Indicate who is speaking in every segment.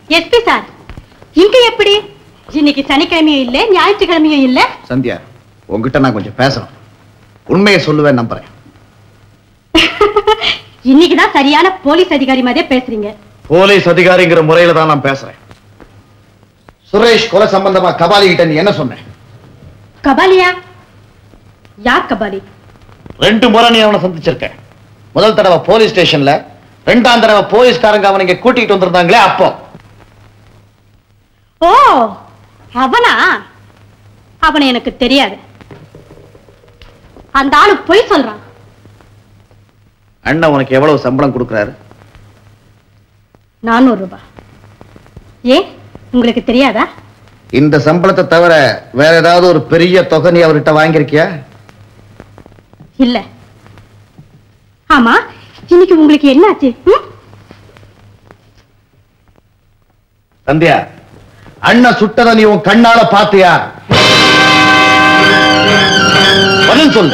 Speaker 1: SP sir இங்க எப்படி இன்னைக்கு சனிக்கிழமையும் இல்ல ஞாயிற்றுக்கிழமையும் இல்ல
Speaker 2: சந்தியா உங்ககிட்ட நான் கொஞ்சம் பேசணும் உண்மையை சொல்லுவேன் நம்புறேன்
Speaker 1: இன்னைக்குதான் சரியான போலீஸ் அதிகாரி மாதிரியே பேசுறீங்க
Speaker 2: போலீஸ் அதிகாரிங்கிற முறையில தான் நான் பேசுறேன் சுரேஷ் கொலை சம்பந்தமா கபாலி கிட்ட நீ என்ன சொன்ன
Speaker 1: கபாலியா யார் கபாலி
Speaker 2: ரெண்டு முறை நீ அவனை சந்திச்சிருக்க முதல் தடவை போலீஸ் ஸ்டேஷன்ல ரெண்டாம் தடவை போலீஸ்காரங்க அவனை இங்க கூட்டிட்டு வந்திருந்தாங்களே அப்போ
Speaker 1: ஓ அவனா அவனை எனக்கு தெரியாது அந்த ஆளு பொய் சொல்றான்
Speaker 2: அண்ணன் உனக்கு எவ்வளவு சம்பளம் கொடுக்கறாரு
Speaker 1: நானூறு ரூபாய் ஏன் உங்களுக்கு தெரியாதா
Speaker 2: இந்த சம்பளத்தை தவிர வேற ஏதாவது ஒரு பெரிய தொகை நீ அவர்கிட்ட வாங்கியிருக்கியா
Speaker 1: இல்ல ஆமா இன்னைக்கு உங்களுக்கு என்னாச்சு ம்?
Speaker 2: சந்தியா அண்ணன் சுட்டதை நீ உன் கண்ணால பாத்தியா பதில் சொல்லு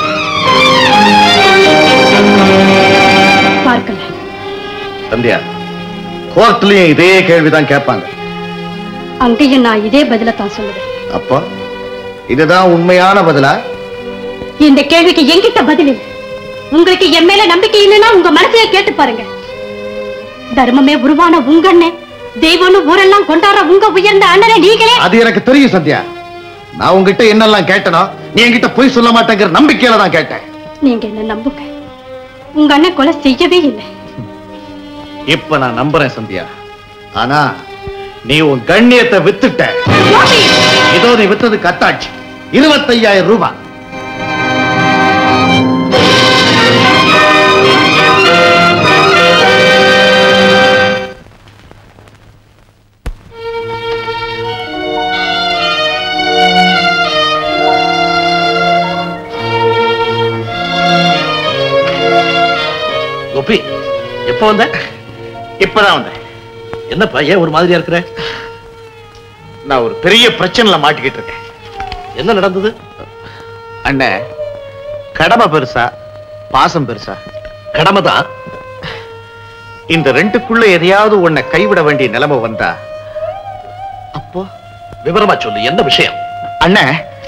Speaker 1: பார்க்கல
Speaker 2: சந்தியா கோர்ட்லயும் இதே கேள்விதான் கேட்பாங்க
Speaker 1: அங்கேயும் நான் இதே பதில தான் சொல்லுவேன்
Speaker 2: அப்போ இதுதான் உண்மையான பதிலா
Speaker 1: இந்த கேள்விக்கு என்கிட்ட பதில் இல்லை உங்களுக்கு என் மேல நம்பிக்கை இல்லைன்னா உங்க மனசையே கேட்டு பாருங்க தர்மமே உருவான உங்க அண்ணன் தெய்வம்னு ஊரெல்லாம் கொண்டாடுற உங்க உயர்ந்த அண்ணனை நீங்களே
Speaker 2: அது எனக்கு தெரியும் சந்தியா நான் உங்ககிட்ட என்னெல்லாம் கேட்டனோ நீ என்கிட்ட பொய் சொல்ல மாட்டேங்கிற நம்பிக்கையில தான் கேட்டேன்
Speaker 1: நீங்க என்ன நம்புங்க உங்க அண்ணன் கொலை செய்யவே இல்லை
Speaker 2: இப்ப நான் நம்புறேன் சந்தியா ஆனா நீ உன் கண்ணியத்தை வித்துட்ட இதோ நீ வித்தது கத்தாச்சு இருபத்தையாயிரம் ரூபாய்
Speaker 3: கோபி எப்ப வந்த
Speaker 2: இப்பதான் வந்தேன்
Speaker 3: என்னப்பா ஏன் ஒரு மாதிரியா இருக்கிற
Speaker 2: நான் ஒரு பெரிய பிரச்சனைல மாட்டிக்கிட்டு இருக்கேன்
Speaker 3: என்ன நடந்தது
Speaker 2: அண்ணே கடமை பெருசா பாசம் பெருசா
Speaker 3: கடமை தான்
Speaker 2: இந்த ரெண்டுக்குள்ள எதையாவது உன்னை கைவிட வேண்டிய நிலைமை வந்தா
Speaker 3: அப்போ விவரமா சொல்லு என்ன விஷயம்
Speaker 2: அண்ணே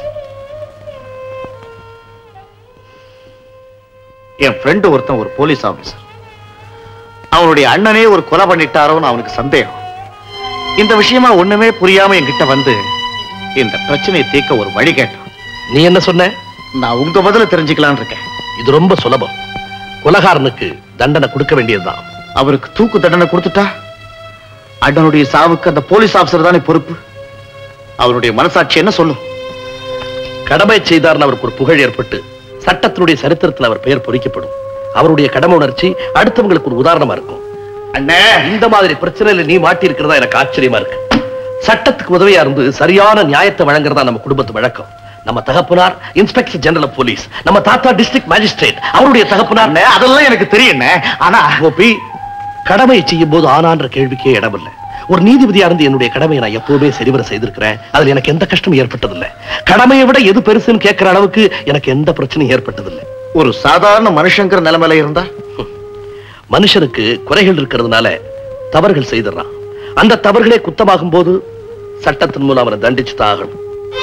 Speaker 2: என் ஃப்ரெண்டு ஒருத்தன் ஒரு போலீஸ் ஆபீசர் அவனுடைய அண்ணனே ஒரு கொலை பண்ணிட்டாரோன்னு அவனுக்கு சந்தேகம் இந்த விஷயமா ஒண்ணுமே புரியாம என்கிட்ட வந்து இந்த பிரச்சனையை தீர்க்க ஒரு வழி கேட்டான்
Speaker 3: நீ என்ன சொன்ன
Speaker 2: நான் உங்க பதில தெரிஞ்சுக்கலாம்னு இருக்கேன்
Speaker 3: இது ரொம்ப சுலபம் கொலகாரனுக்கு தண்டனை கொடுக்க வேண்டியதுதான்
Speaker 2: அவருக்கு தூக்கு தண்டனை கொடுத்துட்டா அண்ணனுடைய சாவுக்கு அந்த போலீஸ் ஆபீசர் தானே பொறுப்பு அவருடைய மனசாட்சி என்ன சொல்லும்
Speaker 3: கடமை செய்தார்னு அவருக்கு ஒரு புகழ் ஏற்பட்டு சட்டத்தினுடைய சரித்திரத்தில் அவர் பெயர் பொறிக்கப்படும் அவருடைய கடமை உணர்ச்சி அடுத்தவங்களுக்கு ஒரு உதாரணமா இருக்கும்
Speaker 2: அண்ணே
Speaker 3: இந்த மாதிரி பிரச்சனையில நீ மாட்டி இருக்கிறதா எனக்கு ஆச்சரியமா இருக்கு சட்டத்துக்கு உதவியா இருந்து சரியான நியாயத்தை வழங்குறதா நம்ம குடும்பத்து வழக்கம் நம்ம தகப்பனார் இன்ஸ்பெக்டர் ஜெனரல் ஆஃப் போலீஸ் நம்ம தாத்தா டிஸ்ட்ரிக்ட் மேஜிஸ்ட்ரேட் அவருடைய தகப்பனார்
Speaker 2: அண்ணே அதெல்லாம் எனக்கு தெரியும் ஆனா
Speaker 3: கோபி கடமையை செய்யும் போது ஆனான்ற கேள்விக்கே இடமில்லை ஒரு நீதிபதியா இருந்து என்னுடைய கடமையை நான் எப்பவுமே சரிவர செய்திருக்கிறேன் அதுல எனக்கு எந்த கஷ்டமும் ஏற்பட்டதில்லை கடமையை விட எது பெருசுன்னு கேட்கிற அளவுக்கு எனக்கு எந்த பிரச்சனையும் ஏற்பட்டதில்லை
Speaker 2: ஒரு சாதாரண மனுஷங்கிற நிலைமையில இருந்தா
Speaker 3: மனுஷனுக்கு குறைகள் இருக்கிறதுனால தவறுகள் செய்துறான் அந்த தவறுகளே குத்தமாகும் போது சட்டத்தின் மூலம் அவனை தண்டிச்சு தான் ஆகணும்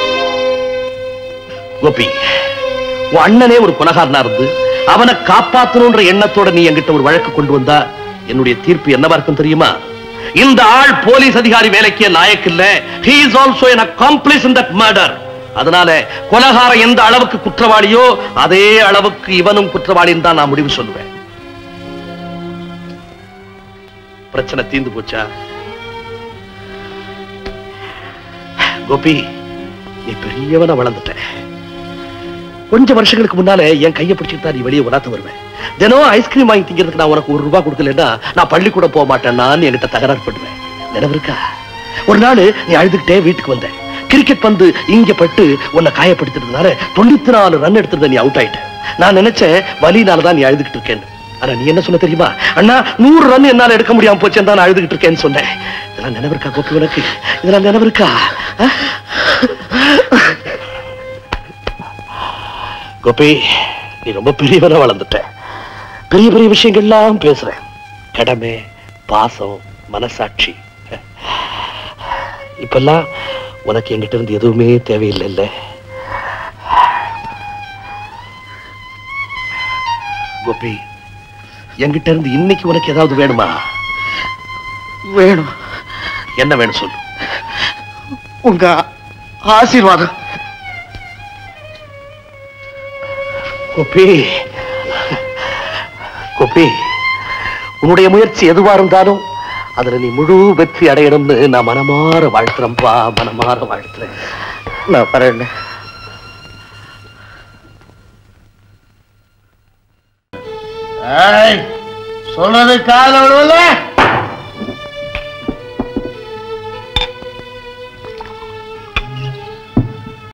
Speaker 3: கோபி உன் அண்ணனே ஒரு கொலகாரனா இருந்து அவனை காப்பாத்தணுன்ற எண்ணத்தோட நீ என்கிட்ட ஒரு வழக்கு கொண்டு வந்தா என்னுடைய தீர்ப்பு என்னவா இருக்கும் தெரியுமா இந்த ஆள் போலீஸ் அதிகாரி வேலைக்கே லாயக்கு இல்ல he is also an accomplice in that murder அதனால கொலகாரம் எந்த அளவுக்கு குற்றவாளியோ அதே அளவுக்கு இவனும் குற்றவாளின்னு தான் நான் முடிவு சொல்லுவேன் பிரச்சனை தீந்து போச்சா கோபி நீ பெரியவன வளர்ந்துட்ட கொஞ்ச வருஷங்களுக்கு முன்னால என் கையை பிடிச்சிட்டு தான் நீ வெளியே உலாத்த வருவேன் தினம் ஐஸ்கிரீம் வாங்கி திங்கிறதுக்கு நான் உனக்கு ஒரு ரூபாய் கொடுக்கலன்னா நான் பள்ளிக்கூடம் போக மாட்டேன்னான்னு என்கிட்ட தகராறு பண்ணுவேன் நினைவு இருக்கா ஒரு நாள் நீ அழுதுகிட்டே வீட்டுக்கு வந்த கிரிக்கெட் பந்து இங்க பட்டு உன்னை காயப்படுத்தினதுனால தொண்ணூத்தி நாலு ரன் எடுத்திருந்த நீ அவுட் ஆயிட்ட நான் நினைச்சேன் வலினால தான் நீ அழுதுகிட்டு இருக்கேன்னு ஆனா நீ என்ன சொன்ன தெரியுமா அண்ணா நூறு ரன் என்னால எடுக்க முடியாம போச்சேன்னு தான் நான் அழுதுகிட்டு இருக்கேன்னு சொன்னேன் இதெல்லாம் நினைவு இருக்கா கோப்பி உனக்கு இதெல்லாம் நினைவு இருக்கா ஆ? கோபி நீ ரொம்ப பெரியவனா வளர்ந்துட்ட பெரிய பெரிய விஷயங்கள்லாம் பேசுற கடமை பாசம் மனசாட்சி இப்பெல்லாம் உனக்கு என்கிட்ட இருந்து எதுவுமே தேவையில்லை இல்ல கோபி என்கிட்ட இருந்து இன்னைக்கு உனக்கு ஏதாவது வேணுமா
Speaker 2: வேணும்
Speaker 3: என்ன வேணும் சொல்லு
Speaker 2: உங்க ஆசீர்வாதம்
Speaker 3: கோபி கோபி உன்னுடைய முயற்சி எதுவா இருந்தாலும் அதுல நீ முழு வெற்றி அடையணும்னு நான் மனமாற வாழ்த்துறேன்பா மனமாற வாழ்த்துறேன்
Speaker 2: நான் வரேன்
Speaker 4: சொல்றது காதல விடுவல